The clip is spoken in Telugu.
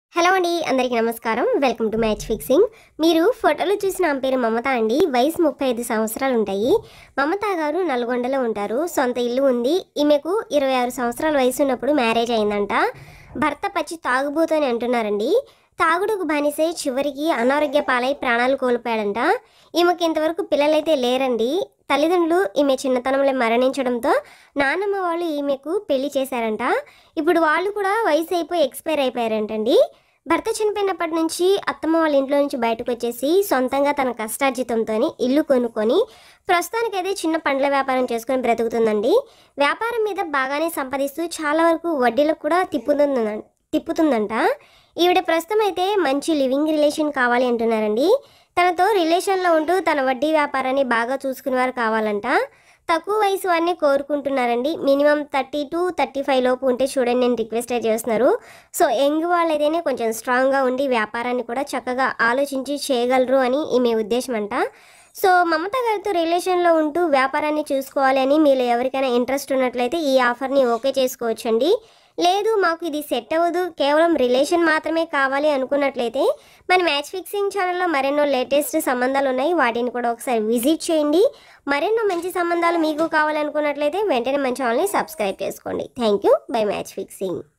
హలో అండి అందరికీ నమస్కారం వెల్కమ్ టు మ్యాచ్ ఫిక్సింగ్ మీరు ఫోటోలో చూసిన ఆమె పేరు మమత అండి వయసు ముప్పై ఐదు సంవత్సరాలు ఉంటాయి మమత గారు నల్గొండలో ఉంటారు సొంత ఇల్లు ఉంది ఈమెకు ఇరవై ఆరు సంవత్సరాల వయసు ఉన్నప్పుడు మ్యారేజ్ అయిందంట భర్త పచ్చి తాగుబోతు అని అంటున్నారండి తాగుడుకు బానిసై చివరికి అనారోగ్య పాలై ప్రాణాలు కోల్పోయాడంట ఈమెకి ఇంతవరకు పిల్లలైతే లేరండి తల్లిదండ్రులు ఈమె చిన్నతనంలో మరణించడంతో నానమ్మ వాళ్ళు ఈమెకు పెళ్లి చేశారంట ఇప్పుడు వాళ్ళు కూడా వయసు అయిపోయి ఎక్స్పైర్ అయిపోయారంటండి భర్త చనిపోయినప్పటి నుంచి అత్తమ్మ వాళ్ళ ఇంట్లో నుంచి బయటకు వచ్చేసి సొంతంగా తన కష్టార్జితంతో ఇల్లు కొనుక్కొని ప్రస్తుతానికైతే చిన్న పండ్ల వ్యాపారం చేసుకొని బ్రతుకుతుందండి వ్యాపారం మీద బాగానే సంపాదిస్తూ చాలా వరకు వడ్డీలకు కూడా తిప్పుతుంద తిప్పుతుందంట ఈవిడ ప్రస్తుతం అయితే మంచి లివింగ్ రిలేషన్ కావాలి అంటున్నారండి తనతో రిలేషన్లో ఉంటూ తన వడ్డీ వ్యాపారాన్ని బాగా చూసుకునేవారు కావాలంట తక్కువ వయసు వారిని కోరుకుంటున్నారండి minimum thirty two thirty five లోపు ఉంటే చూడండి నేను రిక్వెస్ట్ అయితే చేస్తున్నారు సో యంగ్ వాళ్ళైతేనే కొంచెం స్ట్రాంగ్గా ఉండి వ్యాపారాన్ని కూడా చక్కగా ఆలోచించి చేయగలరు అని ఈమె ఉద్దేశం అంట సో మమత గారితో రిలేషన్లో ఉంటూ వ్యాపారాన్ని చూసుకోవాలి అని మీరు ఎవరికైనా ఇంట్రెస్ట్ ఉన్నట్లయితే ఈ ఆఫర్ని ఓకే చేసుకోవచ్చండి లేదు మాకు ఇది సెట్ అవ్వదు కేవలం రిలేషన్ మాత్రమే కావాలి అనుకున్నట్లయితే మన మ్యాచ్ ఫిక్సింగ్ ఛానల్లో మరెన్నో లేటెస్ట్ సంబంధాలు ఉన్నాయి వాటిని కూడా ఒకసారి విజిట్ చేయండి మరెన్నో మంచి సంబంధాలు మీకు కావాలనుకున్నట్లయితే వెంటనే మన ఛానల్ని సబ్స్క్రైబ్ చేసుకోండి thank you bye match fixing